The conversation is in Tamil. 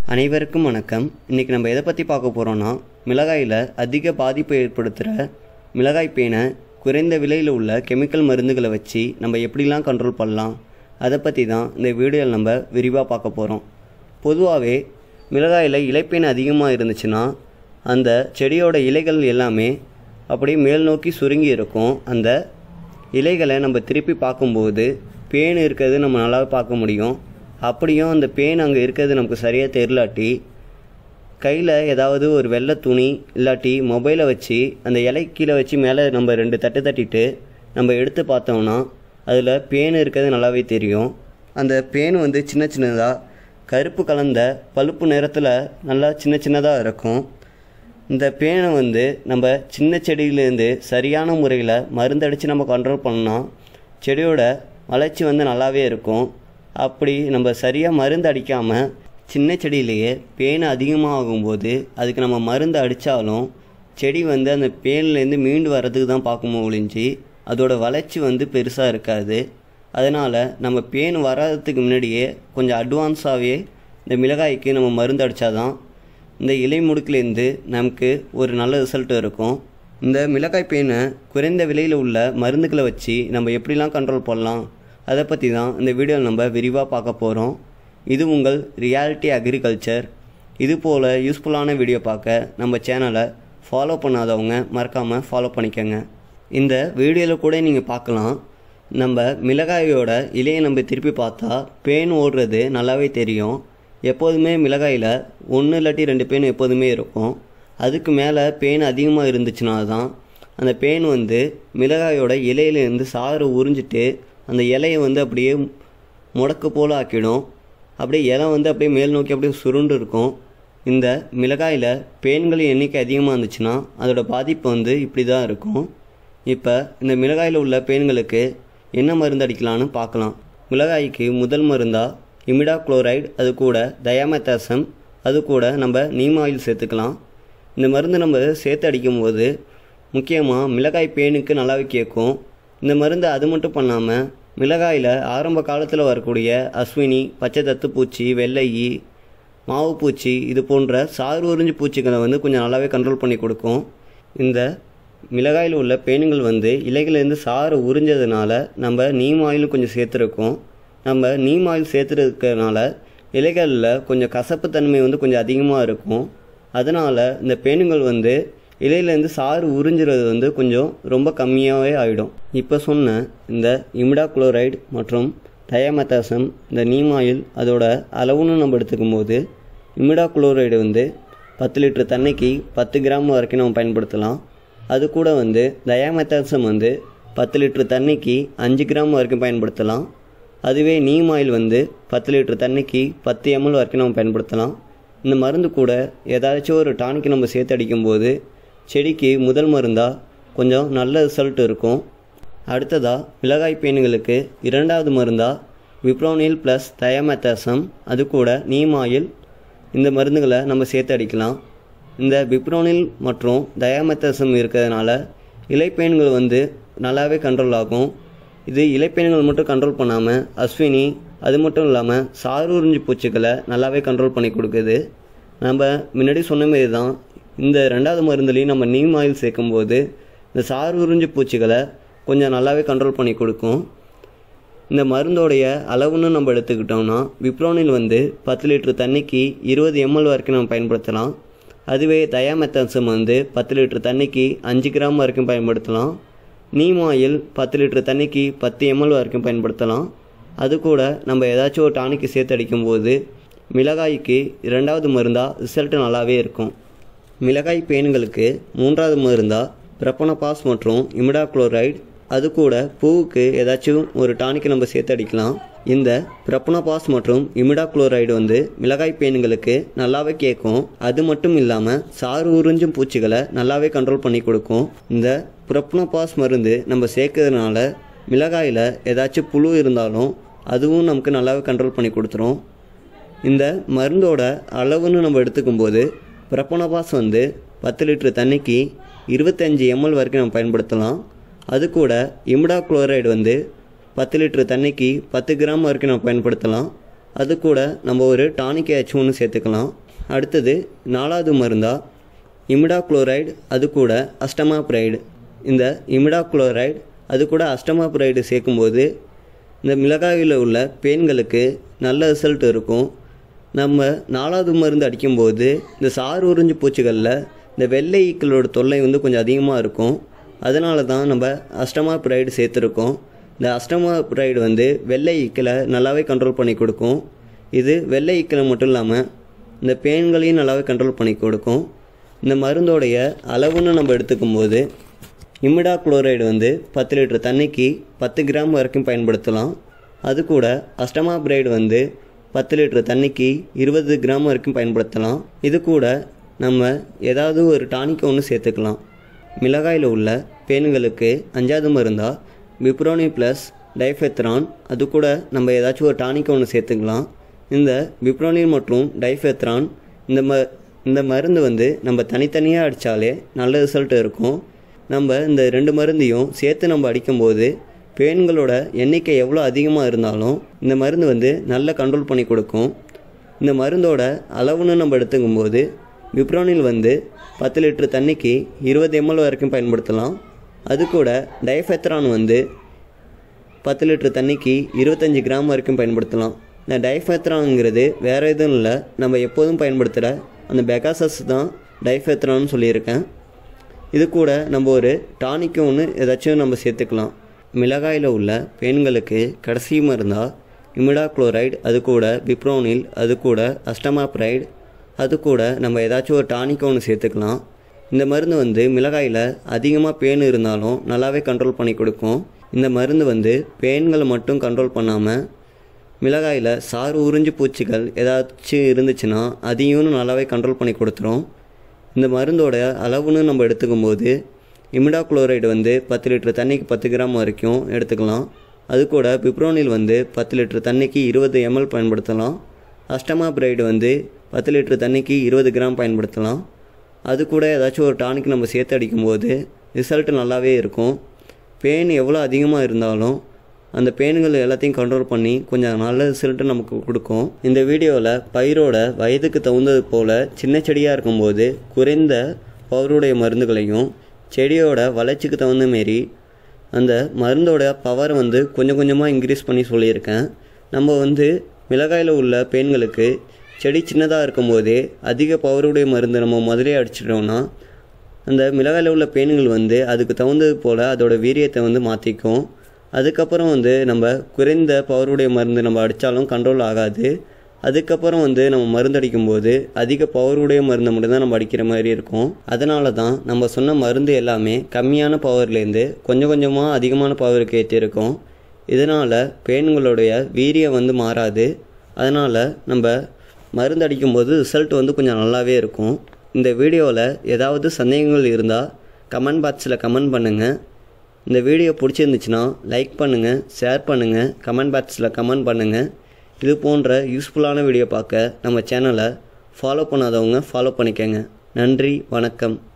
அனைவருக்கும் வணக்கம் இன்றைக்கி நம்ம எதை பற்றி பார்க்க போகிறோன்னா மிளகாயில் அதிக பாதிப்பை ஏற்படுத்துகிற மிளகாய் பேனை குறைந்த விலையில் உள்ள கெமிக்கல் மருந்துகளை வச்சு நம்ம எப்படிலாம் கண்ட்ரோல் பண்ணலாம் அதை பற்றி தான் இந்த வீடியோவில் நம்ம விரிவாக பார்க்க போகிறோம் பொதுவாகவே மிளகாயில் இலைப்பேன் அதிகமாக இருந்துச்சுன்னா அந்த செடியோட இலைகள் எல்லாமே அப்படியே மேல் நோக்கி சுருங்கி இருக்கும் அந்த இலைகளை நம்ம திருப்பி பார்க்கும்போது பேன் இருக்கிறது நம்ம நல்லா பார்க்க முடியும் அப்படியும் அந்த பேன் அங்கே இருக்கிறது நமக்கு சரியாக தெரிலாட்டி கையில் ஏதாவது ஒரு வெள்ளை துணி இல்லாட்டி மொபைலை வச்சு அந்த இலை கீழே வச்சு மேலே நம்ம ரெண்டு தட்டு தட்டிட்டு நம்ம எடுத்து பார்த்தோம்னா அதில் பேன் இருக்கிறது நல்லாவே தெரியும் அந்த பேன் வந்து சின்ன சின்னதாக கருப்பு கலந்த பழுப்பு நிறத்தில் நல்லா சின்ன சின்னதாக இருக்கும் இந்த பேனை வந்து நம்ம சின்ன செடியிலேருந்து சரியான முறையில் மருந்தடித்து நம்ம கண்ட்ரோல் பண்ணோம்னா செடியோட வளர்ச்சி வந்து நல்லாவே இருக்கும் அப்படி நம்ம சரியாக மருந்து அடிக்காமல் சின்ன செடியிலேயே பேன் அதிகமாக ஆகும்போது அதுக்கு நம்ம மருந்து அடித்தாலும் செடி வந்து அந்த பேன்லேருந்து மீண்டு வர்றதுக்கு தான் பார்க்கணும் ஒழிஞ்சு அதோட வளர்ச்சி வந்து பெருசாக இருக்காது அதனால் நம்ம பேன் வராததுக்கு முன்னாடியே கொஞ்சம் அட்வான்ஸாகவே இந்த மிளகாய்க்கு நம்ம மருந்து அடித்தாதான் இந்த இலை முடுக்கிலேருந்து நமக்கு ஒரு நல்ல ரிசல்ட் இருக்கும் இந்த மிளகாய் பேனை குறைந்த விலையில் உள்ள மருந்துகளை வச்சு நம்ம எப்படிலாம் கண்ட்ரோல் பண்ணலாம் அதை பற்றி தான் இந்த வீடியோவில் நம்ம விரிவாக பார்க்க போகிறோம் இது உங்கள் ரியாலிட்டி அக்ரிகல்ச்சர் இது போல் யூஸ்ஃபுல்லான வீடியோ பார்க்க நம்ம சேனலை ஃபாலோ பண்ணாதவங்க மறக்காமல் ஃபாலோ பண்ணிக்கோங்க இந்த வீடியோவில் கூட நீங்கள் பார்க்கலாம் நம்ம மிளகாயோட இலையை நம்ம திருப்பி பார்த்தா பேன் ஓடுறது நல்லாவே தெரியும் எப்போதுமே மிளகாயில் ஒன்று இல்லாட்டி ரெண்டு பேன் எப்போதுமே இருக்கும் அதுக்கு மேலே பேன் அதிகமாக இருந்துச்சுன்னா தான் அந்த பேன் வந்து மிளகாயோட இலையிலேருந்து சாறு உறிஞ்சிட்டு அந்த இலையை வந்து அப்படியே முடக்கு போல் ஆக்கிடும் அப்படியே இலை வந்து அப்படியே மேல் நோக்கி அப்படியே சுருண்டு இருக்கும் இந்த மிளகாயில் பேன்களின் எண்ணிக்கை அதிகமாக இருந்துச்சுன்னா அதோட பாதிப்பு வந்து இப்படி தான் இருக்கும் இப்போ இந்த மிளகாயில் உள்ள பேன்களுக்கு என்ன மருந்து அடிக்கலான்னு பார்க்கலாம் மிளகாய்க்கு முதல் மருந்தாக இமிடா குளோரைடு அது கூட டயாமெத்தாசம் அது கூட நம்ம நீம் ஆயில் சேர்த்துக்கலாம் இந்த மருந்து நம்ம சேர்த்து அடிக்கும்போது முக்கியமாக மிளகாய் பேனுக்கு நல்லாவே கேட்கும் இந்த மருந்து அது மட்டும் பண்ணாமல் மிளகாயில் ஆரம்ப காலத்தில் வரக்கூடிய அஸ்வினி பச்சை தத்து பூச்சி வெள்ளையி மாவு பூச்சி இது போன்ற சாறு உறிஞ்சு பூச்சிகளை வந்து கொஞ்சம் நல்லாவே கண்ட்ரோல் பண்ணி கொடுக்கும் இந்த மிளகாயில் உள்ள பேனுங்கள் வந்து இலைகளிலேருந்து சாறு உறிஞ்சதுனால நம்ம நீம் ஆயிலும் கொஞ்சம் சேர்த்துருக்கோம் நம்ம நீம் ஆயில் சேர்த்துருக்கறனால இலைகளில் கொஞ்சம் கசப்புத்தன்மை வந்து கொஞ்சம் அதிகமாக இருக்கும் அதனால் இந்த பேனுங்கள் வந்து இலையிலேருந்து சாறு உறிஞ்சுறது வந்து கொஞ்சம் ரொம்ப கம்மியாகவே ஆகிடும் இப்போ சொன்ன இந்த இமிடா குளோரைடு மற்றும் டயமெத்தாசம் இந்த நீம் ஆயில் அதோட அளவுன்னு நம்ம எடுத்துக்கும் போது இமிடா குளோரைடு வந்து பத்து லிட்டர் தண்ணிக்கு பத்து கிராம் வரைக்கும் நம்ம பயன்படுத்தலாம் அது கூட வந்து டயாமெத்தாசம் வந்து பத்து லிட்டர் தண்ணிக்கு அஞ்சு கிராம் வரைக்கும் பயன்படுத்தலாம் அதுவே நீம் ஆயில் வந்து பத்து லிட்டர் தண்ணிக்கு பத்து எம்எல் வரைக்கும் நம்ம பயன்படுத்தலாம் இந்த மருந்து கூட ஏதாச்சும் ஒரு டானிக்கு நம்ம சேர்த்து அடிக்கும்போது செடிக்கு முதல் மருந்தாக கொஞ்சம் நல்ல ரிசல்ட் இருக்கும் அடுத்ததாக மிளகாய் பேனுங்களுக்கு இரண்டாவது மருந்தாக விப்ரோனில் ப்ளஸ் தயமெத்தாசம் அது கூட நீம் ஆயில் இந்த மருந்துகளை நம்ம சேர்த்து அடிக்கலாம் இந்த விப்ரோனில் மற்றும் தயாமெத்தாசம் இருக்கிறதுனால இலைப்பேன்கள் வந்து நல்லாவே கண்ட்ரோல் ஆகும் இது இலைப்பேன்கள் மட்டும் கண்ட்ரோல் பண்ணாமல் அஸ்வினி அது மட்டும் இல்லாமல் சாறு உறிஞ்சி பூச்சிகளை நல்லாவே கண்ட்ரோல் பண்ணி கொடுக்குது நம்ம முன்னாடி சொன்ன மாரி தான் இந்த ரெண்டாவது மருந்துலேயும் நம்ம நீம் ஆயில் சேர்க்கும்போது இந்த சாறு உறிஞ்சி பூச்சிகளை கொஞ்சம் நல்லாவே கண்ட்ரோல் பண்ணி கொடுக்கும் இந்த மருந்தோடைய அளவுன்னு நம்ம எடுத்துக்கிட்டோம்னா விப்ரோனில் வந்து பத்து லிட்டர் தண்ணிக்கு இருபது எம்எல் வரைக்கும் நம்ம பயன்படுத்தலாம் அதுவே தயாமெத்தாசம் வந்து பத்து லிட்டர் தண்ணிக்கு அஞ்சு கிராம் வரைக்கும் பயன்படுத்தலாம் நீம் ஆயில் பத்து லிட்டர் தண்ணிக்கு பத்து எம்எல் வரைக்கும் பயன்படுத்தலாம் அது கூட நம்ம ஏதாச்சும் ஒரு டானிக்கு சேர்த்து அடிக்கும்போது மிளகாய்க்கு இரண்டாவது மருந்தாக ரிசல்ட் நல்லாவே இருக்கும் மிளகாய் பேன்களுக்கு மூன்றாவது மருந்தாக பிரப்பனபாஸ் மற்றும் இமிடா குளோரைடு அது கூட பூவுக்கு ஏதாச்சும் ஒரு டானிக்கு நம்ம சேர்த்து அடிக்கலாம் இந்த பிரப்பனபாஸ் மற்றும் இமிடா குளோரைடு வந்து மிளகாய் பேன்களுக்கு நல்லாவே கேட்கும் அது மட்டும் இல்லாமல் சாறு உறிஞ்சும் பூச்சிகளை நல்லாவே கண்ட்ரோல் பண்ணி கொடுக்கும் இந்த புரப்னோபாஸ் மருந்து நம்ம சேர்க்கறதுனால மிளகாயில் ஏதாச்சும் புழு இருந்தாலும் அதுவும் நமக்கு நல்லாவே கண்ட்ரோல் பண்ணி கொடுத்துரும் இந்த மருந்தோட அளவுன்னு நம்ம எடுத்துக்கும்போது பிரப்பனபாஸ் வந்து பத்து லிட்டர் தண்ணிக்கு இருபத்தஞ்சி எம்எல் வரைக்கும் நம்ம பயன்படுத்தலாம் அது கூட இம்டா குளோரைடு வந்து பத்து லிட்டர் தண்ணிக்கு பத்து கிராம் வரைக்கும் நம்ம பயன்படுத்தலாம் அது கூட நம்ம ஒரு டானிக் ஏதாச்சும் ஒன்று சேர்த்துக்கலாம் அடுத்தது நாலாவது மருந்தா இமிடா குளோரைடு அது கூட அஸ்டமாப்ரைடு இந்த இமிடா குளோரைடு அது கூட அஸ்டமாப்ரைடு சேர்க்கும்போது இந்த மிளகாயில் உள்ள பெயின்களுக்கு நல்ல ரிசல்ட் இருக்கும் நம்ம நாலாவது மருந்து அடிக்கும்போது இந்த சாறு உறிஞ்சு பூச்சிகளில் இந்த வெள்ளை ஈக்களோட தொல்லை வந்து கொஞ்சம் அதிகமாக இருக்கும் அதனால தான் நம்ம அஸ்டமாப்ரைடு சேர்த்துருக்கோம் இந்த அஸ்டமாப்ரைடு வந்து வெள்ளை ஈக்களை நல்லாவே கண்ட்ரோல் பண்ணி கொடுக்கும் இது வெள்ளை ஈக்களை மட்டும் இல்லாமல் இந்த பெயின்களையும் நல்லாவே கண்ட்ரோல் பண்ணி கொடுக்கும் இந்த மருந்தோடைய அளவுன்னு நம்ம எடுத்துக்கும் போது இமிடா குளோரைடு வந்து பத்து லிட்டர் தண்ணிக்கு பத்து கிராம் வரைக்கும் பயன்படுத்தலாம் அது கூட அஸ்டமாப்ரைடு வந்து பத்து லிட்டர் தண்ணிக்கு இருபது கிராம் வரைக்கும் பயன்படுத்தலாம் இது கூட நம்ம ஏதாவது ஒரு டானிக் ஒன்று சேர்த்துக்கலாம் மிளகாயில் உள்ள பேன்களுக்கு அஞ்சாவது மருந்தா பிப்ரோனி ப்ளஸ் டைஃபெத்ரான் அது கூட நம்ம ஏதாச்சும் ஒரு டானிக் ஒன்று சேர்த்துக்கலாம் இந்த பிப்ரோனின் மற்றும் டைஃபெத்ரான் இந்த ம இந்த மருந்து வந்து நம்ம தனித்தனியாக அடித்தாலே நல்ல ரிசல்ட் இருக்கும் நம்ம இந்த ரெண்டு மருந்தையும் சேர்த்து நம்ம அடிக்கும்போது பேன்களோட எண்ணிக்கை எவ்வளோ அதிகமாக இருந்தாலும் இந்த மருந்து வந்து நல்ல கண்ட்ரோல் பண்ணி கொடுக்கும் இந்த மருந்தோட அளவுன்னு நம்ம எடுத்துக்கும்போது விப்ரோனில் வந்து பத்து லிட்டர் தண்ணிக்கு இருபது எம்எல் வரைக்கும் பயன்படுத்தலாம் அது கூட டைஃபெத்ரான் வந்து பத்து லிட்டர் தண்ணிக்கு இருபத்தஞ்சி கிராம் வரைக்கும் பயன்படுத்தலாம் இந்த டைஃபெத்ரான்ங்கிறது வேறு எதுவும் இல்லை நம்ம எப்போதும் பயன்படுத்துகிற அந்த பெகாசஸ் தான் டைஃபெத்ரான்னு சொல்லியிருக்கேன் இது கூட நம்ம ஒரு டானிக்கு ஒன்று ஏதாச்சும் நம்ம சேர்த்துக்கலாம் மிளகாயில் உள்ள பெண்களுக்கு கடைசி மருந்தா இமிடா குளோரைடு அது கூட பிப்ரோனில் அது கூட அஸ்டமாப்ரைடு அது கூட நம்ம ஏதாச்சும் ஒரு டானிக் ஒன்று சேர்த்துக்கலாம் இந்த மருந்து வந்து மிளகாயில் அதிகமாக பேன் இருந்தாலும் நல்லாவே கண்ட்ரோல் பண்ணி கொடுக்கும் இந்த மருந்து வந்து பேன்களை மட்டும் கண்ட்ரோல் பண்ணாமல் மிளகாயில் சாறு உறிஞ்சு பூச்சிகள் ஏதாச்சும் இருந்துச்சுன்னா அதையும் நல்லாவே கண்ட்ரோல் பண்ணி கொடுத்துரும் இந்த மருந்தோட அளவுன்னு நம்ம எடுத்துக்கும்போது இமிடா குளோரைடு வந்து பத்து லிட்டர் தண்ணிக்கு பத்து கிராம் வரைக்கும் எடுத்துக்கலாம் அது கூட பிப்ரோனில் வந்து பத்து லிட்டர் தண்ணிக்கு இருபது எம்எல் பயன்படுத்தலாம் அஷ்டமா பிரைடு வந்து பத்து லிட்டர் தண்ணிக்கு இருபது கிராம் பயன்படுத்தலாம் அது கூட ஏதாச்சும் ஒரு டானிக் நம்ம சேர்த்து அடிக்கும்போது ரிசல்ட் நல்லாவே இருக்கும் பெயின் எவ்வளோ அதிகமாக இருந்தாலும் அந்த பெயின்கள் எல்லாத்தையும் கண்ட்ரோல் பண்ணி கொஞ்சம் நல்ல ரிசல்ட்டு நமக்கு கொடுக்கும் இந்த வீடியோவில் பயிரோட வயதுக்கு தகுந்தது போல் சின்ன செடியாக இருக்கும்போது குறைந்த பவருடைய மருந்துகளையும் செடியோட வளர்ச்சிக்கு தகுந்த மாரி அந்த மருந்தோட பவர் வந்து கொஞ்சம் கொஞ்சமாக இன்க்ரீஸ் பண்ணி சொல்லியிருக்கேன் நம்ம வந்து மிளகாயில் உள்ள பெயின்களுக்கு செடி சின்னதாக இருக்கும்போதே அதிக பவருடைய மருந்து நம்ம முதலே அடிச்சிட்டோம்னா அந்த மிளகாயில் உள்ள பெயின்கள் வந்து அதுக்கு தகுந்தது போல் அதோட வீரியத்தை வந்து மாற்றிக்கும் அதுக்கப்புறம் வந்து நம்ம குறைந்த பவருடைய மருந்து நம்ம அடித்தாலும் கண்ட்ரோல் ஆகாது அதுக்கப்புறம் வந்து நம்ம மருந்து அடிக்கும்போது அதிக பவருடைய மருந்தை மட்டும்தான் நம்ம அடிக்கிற மாதிரி இருக்கும் அதனால தான் நம்ம சொன்ன மருந்து எல்லாமே கம்மியான பவர்லேருந்து கொஞ்சம் கொஞ்சமாக அதிகமான பவருக்கு ஏற்றிருக்கோம் இதனால் பெயின்களுடைய வீரியம் வந்து மாறாது அதனால் நம்ம மருந்து அடிக்கும்போது ரிசல்ட் வந்து கொஞ்சம் நல்லாவே இருக்கும் இந்த வீடியோவில் ஏதாவது சந்தேகங்கள் இருந்தால் கமெண்ட் பாக்ஸில் கமெண்ட் பண்ணுங்கள் இந்த வீடியோ பிடிச்சிருந்துச்சுன்னா லைக் பண்ணுங்கள் ஷேர் பண்ணுங்கள் கமெண்ட் பாக்ஸில் கமெண்ட் பண்ணுங்கள் இது போன்ற யூஸ்ஃபுல்லான வீடியோ பார்க்க நம்ம சேனலை ஃபாலோ பண்ணாதவங்க ஃபாலோ பண்ணிக்கங்க நன்றி வணக்கம்